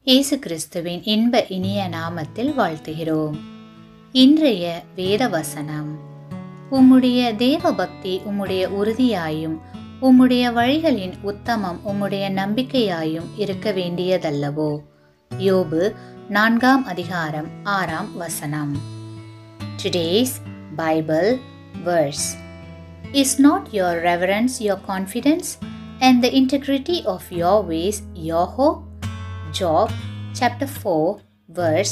இயேசு கிறிஸ்துவின் இன்ப இனிய நாமத்தில் வாழ்த்துகிறோம் இன்றைய வேத வசனம் உம்முடைய தேவ பக்தி உம்முடைய உறுதியாயும் உம்முடைய வழிகளின் உத்தமம் உம்முடைய நம்பிக்கையாயும் இருக்க வேண்டியதல்லவோ யோபு நான்காம் அதிகாரம் ஆறாம் வசனம் today's Bible verse Is not your reverence your confidence and the integrity of your ways your hope? Job chapter 4 verse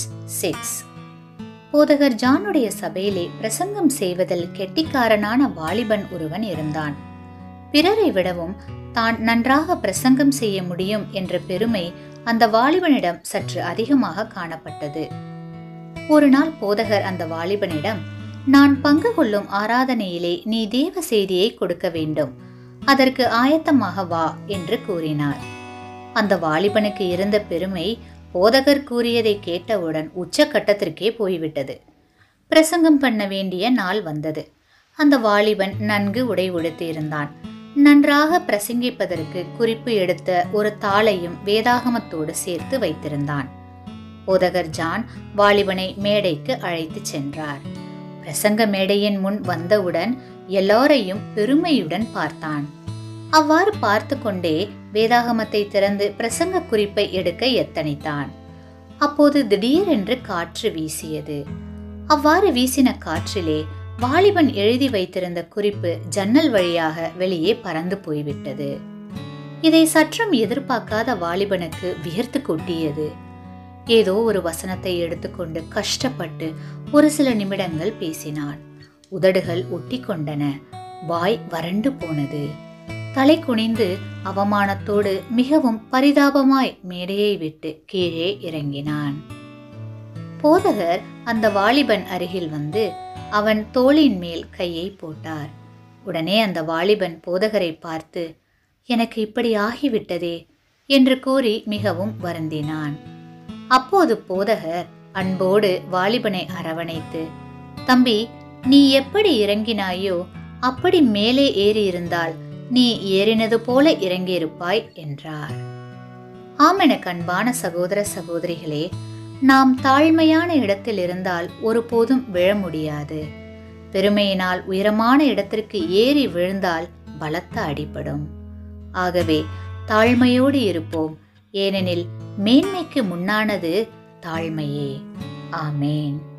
6 போதகர் ஜானுடைய சபையிலே பிரசங்கம் செய்வதில் கெட்டிக்காரனான வாலிபன் ஒருவன் இருந்தான் பிறரை விடவும் தான் நன்றாக பிரசங்கம் செய்ய முடியும் என்ற பெருமை அந்த வாலிபனிடம் சற்று அதிகமாக காணப்பட்டது ஒரு நாள் போதகர் அந்த வாலிபனிடம் நான் பங்கு கொள்ளும் ஆராதனையிலே நீ தேவ செய்தியை கொடுக்க வேண்டும் அதற்கு ஆயத்தமாக வா என்று கூறினார் அந்த வாலிபனுக்கு இருந்த பெருமை போதகர் கூறியதை கேட்டவுடன் உச்சக்கட்டத்திற்கே போய்விட்டது பிரசங்கம் பண்ண வேண்டிய நாள் வந்தது அந்த வாலிபன் நன்கு உடை உடுத்தியிருந்தான் நன்றாக பிரசங்கிப்பதற்கு குறிப்பு எடுத்த ஒரு தாளையும் வேதாகமத்தோடு சேர்த்து வைத்திருந்தான் போதகர் ஜான் வாலிபனை மேடைக்கு அழைத்துச் சென்றார் பிரசங்க மேடையின் முன் வந்தவுடன் எல்லாரையும் பெருமையுடன் பார்த்தான் அவ்வாறு பார்த்து கொண்டே வேதாகமத்தை திறந்து பிரசங்க குறிப்பை எடுக்க எத்தனித்தான் அப்போது திடீரென்று காற்று வீசியது அவ்வாறு வீசின காற்றிலே வாலிபன் எழுதி வைத்திருந்த குறிப்பு ஜன்னல் வழியாக வெளியே பறந்து போய்விட்டது இதை சற்றும் எதிர்பார்க்காத வாலிபனுக்கு வியர்த்து கொட்டியது ஏதோ ஒரு வசனத்தை எடுத்துக்கொண்டு கஷ்டப்பட்டு ஒரு சில நிமிடங்கள் பேசினான் உதடுகள் ஒட்டி கொண்டன வாய் வறண்டு போனது தலை குனிந்து அவமானத்தோடு மிகவும் பரிதாபமாய் மேடையை விட்டு கீழே இறங்கினான் போதகர் அந்த வாலிபன் அருகில் வந்து அவன் தோளின் மேல் கையை போட்டார் உடனே அந்த வாலிபன் போதகரை பார்த்து எனக்கு இப்படி ஆகிவிட்டதே என்று கூறி மிகவும் வருந்தினான் அப்போது போதகர் அன்போடு வாலிபனை அரவணைத்து தம்பி நீ எப்படி இறங்கினாயோ அப்படி மேலே ஏறி இருந்தால் நீ ஏறினது போல இறங்கியிருப்பாய் என்றார் ஆமென கண்பான சகோதர சகோதரிகளே நாம் தாழ்மையான இடத்தில் இருந்தால் ஒருபோதும் விழ முடியாது பெருமையினால் உயரமான இடத்திற்கு ஏறி விழுந்தால் பலத்த அடிபடும் ஆகவே தாழ்மையோடு இருப்போம் ஏனெனில் மேன்மைக்கு முன்னானது தாழ்மையே ஆமேன்